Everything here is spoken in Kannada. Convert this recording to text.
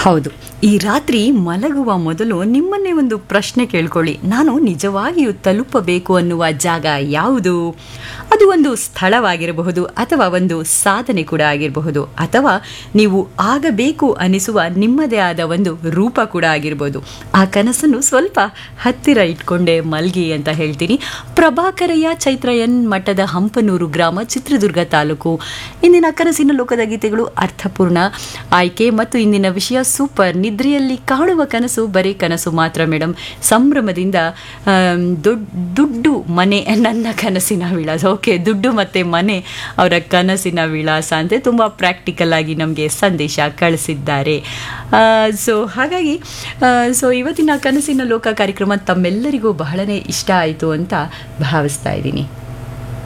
ಹೌದು ಈ ರಾತ್ರಿ ಮಲಗುವ ಮೊದಲು ನಿಮ್ಮನ್ನೇ ಒಂದು ಪ್ರಶ್ನೆ ಕೇಳ್ಕೊಳ್ಳಿ ನಾನು ನಿಜವಾಗಿಯೂ ತಲುಪಬೇಕು ಅನ್ನುವ ಜಾಗ ಯಾವುದು ಅದು ಒಂದು ಸ್ಥಳವಾಗಿರಬಹುದು ಅಥವಾ ಒಂದು ಸಾಧನೆ ಕೂಡ ಆಗಿರಬಹುದು ಅಥವಾ ನೀವು ಆಗಬೇಕು ಅನಿಸುವ ನಿಮ್ಮದೇ ಆದ ಒಂದು ರೂಪ ಕೂಡ ಆಗಿರ್ಬೋದು ಆ ಕನಸನ್ನು ಸ್ವಲ್ಪ ಹತ್ತಿರ ಇಟ್ಕೊಂಡೆ ಮಲ್ಗಿ ಅಂತ ಹೇಳ್ತೀನಿ ಪ್ರಭಾಕರಯ್ಯ ಚೈತ್ರಯನ್ ಮಠದ ಹಂಪನೂರು ಗ್ರಾಮ ಚಿತ್ರದುರ್ಗ ತಾಲೂಕು ಇಂದಿನ ಕನಸಿನ ಲೋಕದ ಗೀತೆಗಳು ಅರ್ಥಪೂರ್ಣ ಆಯ್ಕೆ ಮತ್ತು ಇಂದಿನ ವಿಷಯ ಸೂಪರ್ ನಿದ್ರೆಯಲ್ಲಿ ಕಾಣುವ ಕನಸು ಬರೀ ಕನಸು ಮಾತ್ರ ಮೇಡಮ್ ಸಂಭ್ರಮದಿಂದ ಆಮ್, ದೊಡ್ ದುಡ್ಡು ಮನೆ ನನ್ನ ಕನಸಿನ ವಿಳಾಸ ಓಕೆ ದುಡ್ಡು ಮತ್ತು ಮನೆ ಅವರ ಕನಸಿನ ವಿಳಾಸ ಅಂತ ತುಂಬ ಪ್ರಾಕ್ಟಿಕಲ್ ಆಗಿ ನಮಗೆ ಸಂದೇಶ ಕಳಿಸಿದ್ದಾರೆ ಸೊ ಹಾಗಾಗಿ ಸೊ ಇವತ್ತಿನ ಕನಸಿನ ಲೋಕ ಕಾರ್ಯಕ್ರಮ ತಮ್ಮೆಲ್ಲರಿಗೂ ಬಹಳನೇ ಇಷ್ಟ ಆಯಿತು ಅಂತ ಭಾವಿಸ್ತಾ ಇದ್ದೀನಿ